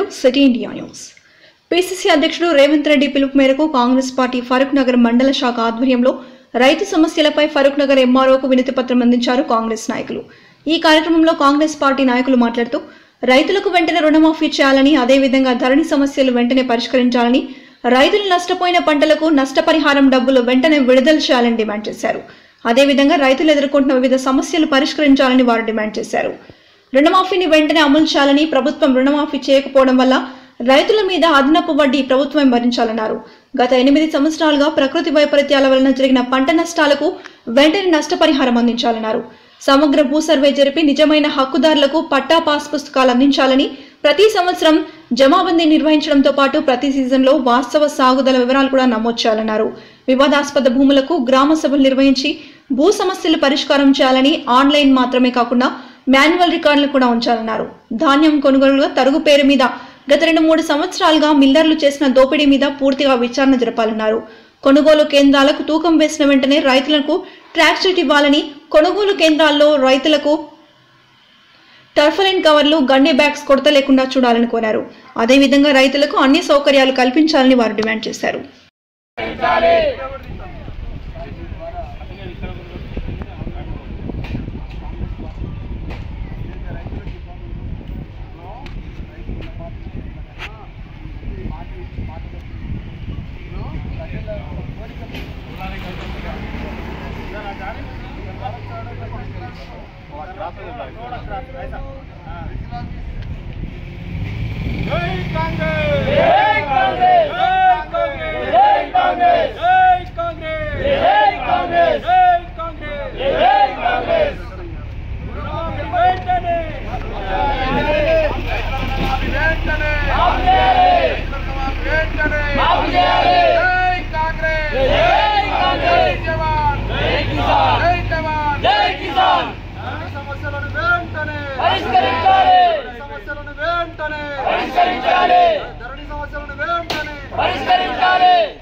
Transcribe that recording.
city India news PCC అధ్యక్షుడు రేవంత్ రెడ్డి పిలుపు మేరకు కాంగ్రెస్ పార్టీ ఫరూక్ నగర్ మండల శాఖ ఆధ్వర్యంలో రైతు సమస్యలపై ఫరూక్ నగర్ ఎంఆర్ఓకు వినతి పత్రం అందించారు కాంగ్రెస్ నాయకులు ఈ కార్యక్రమంలో కాంగ్రెస్ పార్టీ నాయకులు మాట్లాడుతూ రైతులకు వెంటనే రుణమాఫీ చేయాలని అదేవిధంగా ధరణి సమస్యలు వెంటనే పరిష్కరించాలని రైతులు నష్టపోయిన పంటలకు నష్టపరిహారం డబ్బులు వెంటనే విడుదల చేయాలని డిమాండ్ చేశారు అదేవిధంగా రైతులు ఎదుర్కొంటున్న వివిధ సమస్యలు పరిష్కరించాలని వారు డిమాండ్ చేశారు రుణమాఫీని వెంటనే అమలు చేయాలని ప్రభుత్వం రుణమాఫీ చేయకపోవడం వల్ల రైతుల మీద అదనపు వడ్డీ ప్రభుత్వం భరించాలన్నారు గత ఎనిమిది సంవత్సరాలుగా ప్రకృతి వైపరీత్యాల వలన జరిగిన పంట నష్టాలకు వెంటనే నష్టపరిహారం అందించాలన్నారు సమగ్ర భూ సర్వే జరిపి నిజమైన హక్కుదారులకు పట్టా పాస్ పుస్తకాలు అందించాలని ప్రతి సంవత్సరం జమాబందీ నిర్వహించడంతో పాటు ప్రతి సీజన్లో వాస్తవ సాగుదల వివరాలు కూడా నమోదు చేయాలన్నారు వివాదాస్పద భూములకు గ్రామ సభలు నిర్వహించి భూ సమస్యలు పరిష్కారం చేయాలని ఆన్లైన్ మాత్రమే కాకుండా మాన్యువల్ రికార్డులు కూడా ఉంచాలన్నారు ధాన్యం కొనుగోలుగా తరుగు పేరు మీద గత రెండు మూడు సంవత్సరాలుగా మిల్లర్లు చేసిన దోపిడీ మీద పూర్తిగా విచారణ జరపాలన్నారు కొనుగోలు కేంద్రాలకు తూకం వేసిన వెంటనే రైతులకు ట్రాక్ షీట్ ఇవ్వాలని కొనుగోలు కేంద్రాల్లో రైతులకు టర్ఫలైన్ కవర్లు గన్నే బ్యాగ్స్ కొరత లేకుండా చూడాలని కోరారు అదేవిధంగా రైతులకు అన్ని సౌకర్యాలు కల్పించాలని వారు డిమాండ్ చేశారు జై కాంగ్రెస్ జై కాంగ్రెస్ జై కాంగ్రెస్ జై కాంగ్రెస్ జై కాంగ్రెస్ జై కాంగ్రెస్ జై కాంగ్రెస్ వెంటనే వెంటనే వెంటనే జై కాంగ్రెస్ జై కాంగ్రెస్ జవాన్ జై కిసాన్ జై జవాన్ జై కిసాన్ సమస్యలను వెంటనే పరిష్కరించాలి సమస్యలను వెంటనే పరిష్కరించాలి ధరణి సమస్యలను వెంటనే పరిష్కరించాలి